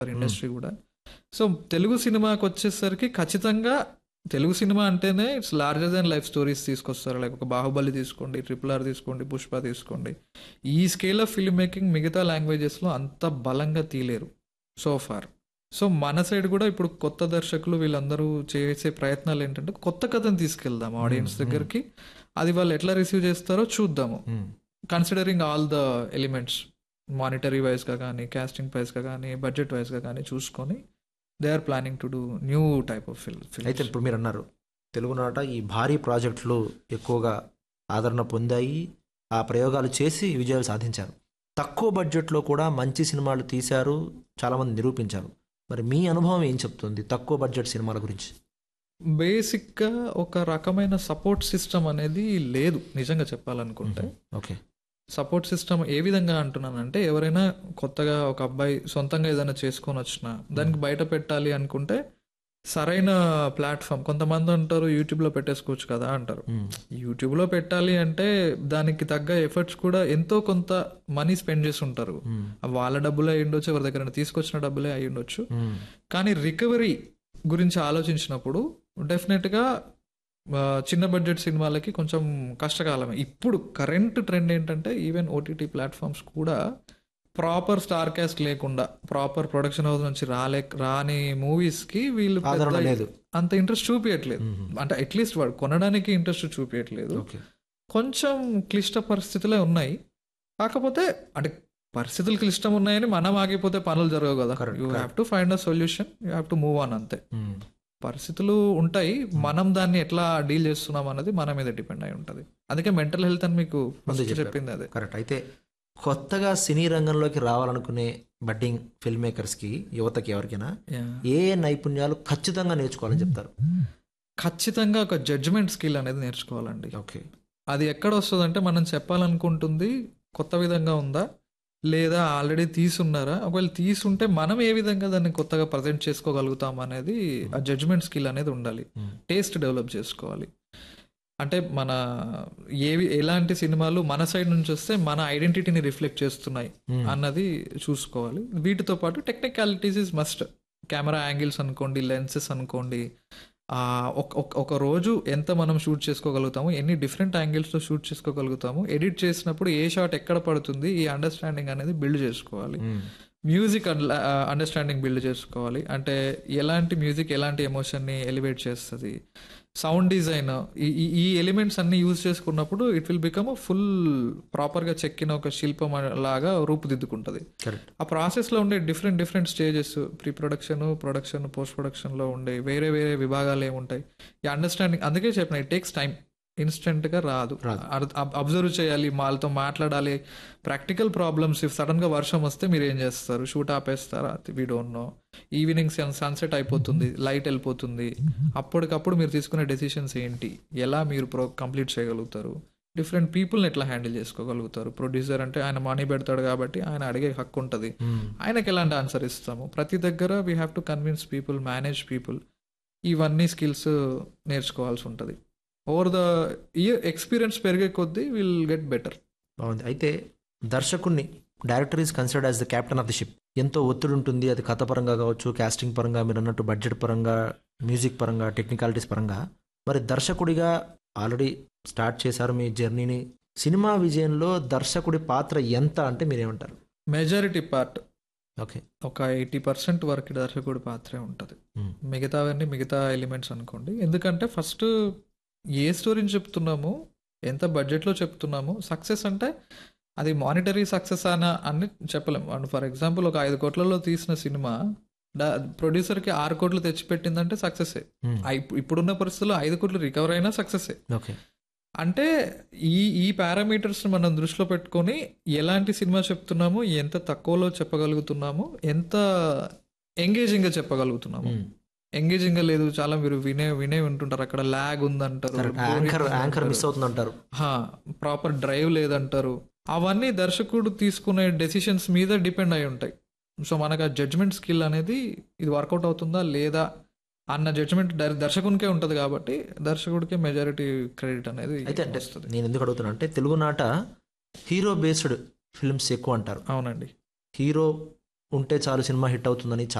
Industry కూడా so Telugu సినిమాకి వచ్చేసరికి ఖచ్చితంగా తెలుగు సినిమా అంటేనే it's larger than life stories తీసుకొస్తారు లైక్ ఒక బాహుబలి తీసుకోండి ట్రిపుల్ ఆర్ తీసుకోండి పుష్ప తీసుకోండి ఈ స్కేల్ ఆఫ్ ఫిల్మ్ మేకింగ్ మిగతా లాంగ్వేజెస్లో అంత బలంగా తీలేరు సో ఫార్ సో మన సైడ్ కూడా ఇప్పుడు కొత్త దర్శకులు వీళ్ళందరూ చేసే ప్రయత్నాలు ఏంటంటే కొత్త కథను తీసుకెళ్దాం ఆడియన్స్ దగ్గరికి అది వాళ్ళు ఎట్లా రిసీవ్ చేస్తారో చూద్దాము considering all the elements monetary వైజ్గా కానీ కాస్టింగ్ వైజ్గా కానీ బడ్జెట్ వైజ్గా కానీ చూసుకొని they are planning to do new type of film అయితే ఇప్పుడు మీరు అన్నారు తెలుగునాట ఈ భారీ ప్రాజెక్టులు ఎక్కువగా ఆదరణ పొందాయి ఆ ప్రయోగాలు చేసి విజయాలు సాధించారు తక్కువ బడ్జెట్లో కూడా మంచి సినిమాలు తీశారు చాలామంది నిరూపించారు మరి మీ అనుభవం ఏం చెప్తుంది తక్కువ బడ్జెట్ సినిమాల గురించి బేసిక్గా ఒక రకమైన సపోర్ట్ సిస్టమ్ అనేది లేదు నిజంగా చెప్పాలనుకుంటే ఓకే సపోర్ట్ సిస్టమ్ ఏ విధంగా అంటున్నానంటే ఎవరైనా కొత్తగా ఒక అబ్బాయి సొంతంగా ఏదైనా చేసుకొని వచ్చినా దానికి బయట పెట్టాలి అనుకుంటే సరైన ప్లాట్ఫామ్ కొంతమంది అంటారు యూట్యూబ్లో పెట్టేసుకోవచ్చు కదా అంటారు యూట్యూబ్లో పెట్టాలి అంటే దానికి తగ్గ ఎఫర్ట్స్ కూడా ఎంతో కొంత మనీ స్పెండ్ చేసి ఉంటారు వాళ్ళ డబ్బులే అయి ఉండొచ్చు ఎవరి దగ్గర తీసుకొచ్చిన డబ్బులే అయి ఉండొచ్చు కానీ రికవరీ గురించి ఆలోచించినప్పుడు డెఫినెట్గా ఆ, చిన్న బడ్జెట్ సినిమాలకి కొంచెం కష్టకాలమే ఇప్పుడు కరెంట్ ట్రెండ్ ఏంటంటే ఈవెన్ ఓటీటీ ప్లాట్ఫామ్స్ కూడా ప్రాపర్ స్టార్ కాస్ట్ లేకుండా ప్రాపర్ ప్రొడక్షన్ హౌస్ నుంచి రాలే రాని మూవీస్కి వీళ్ళు పెద్ద ఆదరణ లేదు అంత ఇంట్రెస్ట్ చూపించట్లేదు అంటే అట్లీస్ట్ వాడు కొనడానికి ఇంట్రెస్ట్ చూపించట్లేదు ఓకే కొంచెం క్లిష్ట పరిస్థితులే ఉన్నాయి కాకపోతే అంటే పరిస్థితులు క్లిష్టం ఉన్నాయని మనం ఆగిపోతే పనులు జరగవు కదా Correct, you correct. Have to find a solution you have to move on అంతే పరిస్థితులు ఉంటాయి మనం దాన్ని ఎట్లా డీల్ చేస్తున్నాం అనేది మన మీద డిపెండ్ అయి ఉంటుంది అందుకే మెంటల్ హెల్త్ అని మీకు ముందు first చెప్పారు. చెప్పింది అదే కరెక్ట్ అయితే కొత్తగా సినీ రంగంలోకి రావాలనుకునే బడ్డింగ్ ఫిల్మ్ మేకర్స్కి యువతకి ఎవరికైనా ఏ ఏ నైపుణ్యాలు ఖచ్చితంగా నేర్చుకోవాలని చెప్తారు ఖచ్చితంగా ఒక జడ్జ్మెంట్ స్కిల్ అనేది నేర్చుకోవాలండి ఓకే అది ఎక్కడ వస్తుందంటే మనం చెప్పాలనుకుంటుంది కొత్త విధంగా ఉందా లేదా ఆల్రెడీ తీసున్నారా ఒకవేళ తీసుంటే మనం ఏ విధంగా దాన్ని కొత్తగా ప్రజెంట్ చేసుకోగలుగుతాం అనేది ఆ జడ్జ్మెంట్ స్కిల్ అనేది ఉండాలి టేస్ట్ డెవలప్ చేసుకోవాలి అంటే మన ఏవి ఎలాంటి సినిమాలు మన సైడ్ నుంచి వస్తే మన ఐడెంటిటీని రిఫ్లెక్ట్ చేస్తున్నాయి అన్నది చూసుకోవాలి వీటితో పాటు technicalities is must camera angles అనుకోండి లెన్సెస్ అనుకోండి ఆ, ఒక- ఒక- ఒక రోజు ఎంత మనం షూట్ చేసుకోగలుగుతాము ఎన్ని డిఫరెంట్ యాంగిల్స్లో షూట్ చేసుకోగలుగుతాము ఎడిట్ చేసినప్పుడు ఏ షాట్ ఎక్కడ పడుతుంది ఈ అండర్స్టాండింగ్ అనేది బిల్డ్ చేసుకోవాలి మ్యూజిక్ అండర్స్టాండింగ్ బిల్డ్ చేసుకోవాలి అంటే ఎలాంటి మ్యూజిక్ ఎలాంటి ఎమోషన్ని ఎలివేట్ చేస్తుంది సౌండ్ డిజైన్ ఈ ఈ ఎలిమెంట్స్ అన్ని యూజ్ చేసుకున్నప్పుడు ఇట్ విల్ బికమ్ ఫుల్ ప్రాపర్గా చెక్కిన ఒక శిల్పం లాగా రూపుదిద్దుకుంటుంది కరెక్ట్ ఆ ప్రాసెస్లో ఉండే different different stages pre production production post ప్రొడక్షన్లో ఉండే వేరే వేరే విభాగాలు ఏముంటాయి ఈ అండర్స్టాండింగ్ అందుకే చెప్పిన ఇట్ టేక్స్ టైం ఇన్స్టెంట్గా రాదు అబ్జర్వ్ చేయాలి వాళ్ళతో మాట్లాడాలి ప్రాక్టికల్ ప్రాబ్లమ్స్ ఇఫ్ సడన్గా వర్షం వస్తే మీరు ఏం చేస్తారు షూట్ ఆపేస్తారా we don't know evening sunset అయిపోతుంది లైట్ వెళ్ళిపోతుంది అప్పటికప్పుడు మీరు తీసుకునే డెసిషన్స్ ఏంటి ఎలా మీరు ప్రో కంప్లీట్ చేయగలుగుతారు డిఫరెంట్ పీపుల్ని ఎట్లా హ్యాండిల్ చేసుకోగలుగుతారు ప్రొడ్యూసర్ అంటే ఆయన మనీ పెడతాడు కాబట్టి ఆయన అడిగే హక్కు ఉంటుంది ఆయనకి ఎలాంటి ఆన్సర్ ఇస్తాము ప్రతి దగ్గర we have to convince people manage people ఇవన్నీ స్కిల్స్ నేర్చుకోవాల్సి ఉంటుంది ఓవర్ ద ఇయర్ ఎక్స్పీరియన్స్ పెరిగే కొద్దీ విల్ గెట్ బెటర్ బాగుంది అయితే దర్శకుడిని director is considered as the captain of the ship ఎంతో ఒత్తిడి ఉంటుంది అది కథ పరంగా కావచ్చు కాస్టింగ్ పరంగా మీరు అన్నట్టు బడ్జెట్ పరంగా మ్యూజిక్ పరంగా టెక్నికాలిటీస్ పరంగా మరి దర్శకుడిగా ఆల్రెడీ స్టార్ట్ చేశారు మీ జర్నీని సినిమా విజయంలో దర్శకుడి పాత్ర ఎంత అంటే మీరేమంటారు మెజారిటీ పార్ట్ ఓకే ఒక ఎయిటీ పర్సెంట్ వరకు దర్శకుడి పాత్రే ఉంటుంది మిగతావన్నీ మిగతా ఎలిమెంట్స్ అనుకోండి ఎందుకంటే ఫస్ట్ ఏ స్టోరీని చెప్తున్నాము ఎంత బడ్జెట్లో చెప్తున్నాము సక్సెస్ అంటే అది మానిటరీ సక్సెస్ అన అని చెప్పలేము అండ్ ఫర్ ఎగ్జాంపుల్ ఒక ఐదు కోట్లలో తీసిన సినిమా డా- ప్రొడ్యూసర్కి ఆరు కోట్లు తెచ్చిపెట్టిందంటే సక్సెసే ఇప్పుడున్న పరిస్థితుల్లో ఐదు కోట్లు రికవర్ అయినా సక్సెసే ఓకే అంటే ఈ ఈ పారామీటర్స్ మనం దృష్టిలో పెట్టుకొని ఎలాంటి సినిమా చెప్తున్నాము ఎంత తక్కువలో చెప్పగలుగుతున్నాము ఎంత ఎంగేజింగ్గా చెప్పగలుగుతున్నాము ఎంగేజింగ్ గా లేదు చాలా మీరు వినే వినే వింటుంటారు అక్కడ ల్యాగ్ ఉందంటారు యాంకర్ యాంకర్ మిస్ అవుతుందంటారు ప్రాపర్ డ్రైవ్ లేదంటారు అవన్నీ దర్శకుడు తీసుకునే డెసిషన్స్ మీద డిపెండ్ అయి ఉంటాయి సో మనకు ఆ జడ్జ్మెంట్ స్కిల్ అనేది ఇది వర్కౌట్ అవుతుందా లేదా అన్న జడ్జ్మెంట్ దర్శకునికే ఉంటుంది కాబట్టి దర్శకుడికే మెజారిటీ క్రెడిట్ అనేది అయితే అంటే వస్తుంది నేను ఎందుకు అడుగుతున్నా అంటే తెలుగునాట హీరో బేస్డ్ ఫిల్మ్స్ ఎక్కువ అంటారు అవునండి హీరో ఉంటే చాలు సినిమా హిట్ అవుతుందని